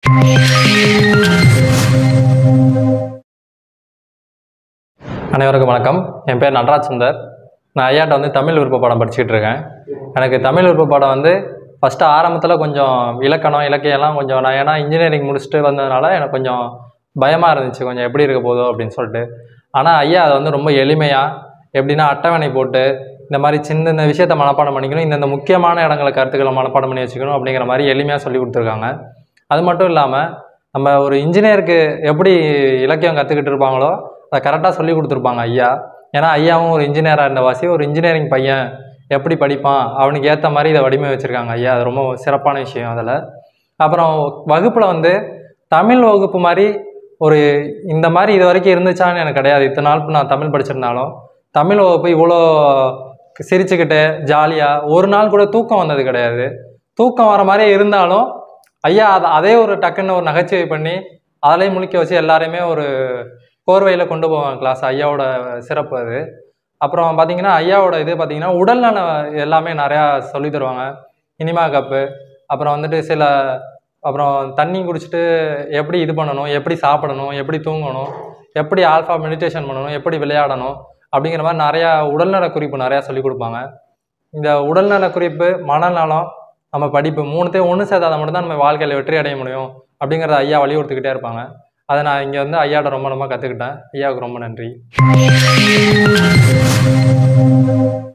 அனைவருக்கும் வணக்கம் என் பேர் நடராஜ் சுந்தர் நான் ஐயாட்ட வந்து தமிழ் விருப்ப பாடம் படிச்சுக்கிட்டு இருக்கேன் எனக்கு தமிழ் விருப்ப பாடம் வந்து ஃபஸ்ட்டு ஆரம்பத்தில் கொஞ்சம் இலக்கணம் இலக்கியம்லாம் கொஞ்சம் நான் ஏன்னா இன்ஜினியரிங் முடிச்சுட்டு வந்ததுனால எனக்கு கொஞ்சம் பயமாக இருந்துச்சு கொஞ்சம் எப்படி இருக்க போதோ அப்படின்னு சொல்லிட்டு ஆனால் ஐயா அதை வந்து ரொம்ப எளிமையாக எப்படின்னா அட்டவணை போட்டு இந்த மாதிரி சின்ன இந்த விஷயத்த மனப்பாடம் பண்ணிக்கணும் இந்தந்த முக்கியமான இடங்களை கருத்துக்களை மனப்பாடம் பண்ணி வச்சுக்கணும் அப்படிங்கிற மாதிரி எளிமையாக சொல்லி கொடுத்துருக்காங்க அது மட்டும் இல்லாமல் நம்ம ஒரு இன்ஜினியருக்கு எப்படி இலக்கியம் கற்றுக்கிட்டு இருப்பாங்களோ அதை கரெக்டாக சொல்லி கொடுத்துருப்பாங்க ஐயா ஏன்னா ஐயாவும் ஒரு இன்ஜினியராக இருந்த வாசி ஒரு இன்ஜினியரிங் பையன் எப்படி படிப்பான் அவனுக்கு ஏற்ற மாதிரி இதை வடிவமை வச்சுருக்காங்க ஐயா அது ரொம்ப சிறப்பான விஷயம் அதில் அப்புறம் வகுப்பில் வந்து தமிழ் வகுப்பு மாதிரி ஒரு இந்த மாதிரி இது வரைக்கும் இருந்துச்சான்னு எனக்கு கிடையாது இத்தனை நாள் நான் தமிழ் படிச்சிருந்தாலும் தமிழ் வகுப்பு இவ்வளோ சிரிச்சுக்கிட்டு ஜாலியாக ஒரு நாள் கூட தூக்கம் வந்தது கிடையாது தூக்கம் வர மாதிரியே இருந்தாலும் ஐயா அதை அதே ஒரு டக்குன்னு ஒரு நகைச்சுவை பண்ணி அதிலையும் முழிக்க வச்சு எல்லாரையுமே ஒரு கோர்வையில் கொண்டு போவாங்க கிளாஸ் ஐயாவோட சிறப்பு அது அப்புறம் பார்த்தீங்கன்னா ஐயாவோட இது பார்த்தீங்கன்னா உடல்நல எல்லாமே நிறையா சொல்லி தருவாங்க இனிமா கப்பு அப்புறம் வந்துட்டு சில அப்புறம் தண்ணி குடிச்சிட்டு எப்படி இது பண்ணணும் எப்படி சாப்பிடணும் எப்படி தூங்கணும் எப்படி ஆல்ஃபா மெடிடேஷன் பண்ணணும் எப்படி விளையாடணும் அப்படிங்கிற மாதிரி நிறையா உடல்நல குறிப்பு நிறையா சொல்லி கொடுப்பாங்க இந்த உடல்நல குறிப்பு மனநலம் நம்ம படிப்பு மூணுத்தையும் ஒன்று சேர்த்தாத மட்டும்தான் நம்ம வாழ்க்கையில் வெற்றி அடைய முடியும் அப்படிங்கிறத ஐயா வலியுறுத்திக்கிட்டே இருப்பாங்க அதை நான் இங்கே வந்து ஐயாட்ட ரொம்ப ரொம்ப கற்றுக்கிட்டேன் ஐயாவுக்கு ரொம்ப நன்றி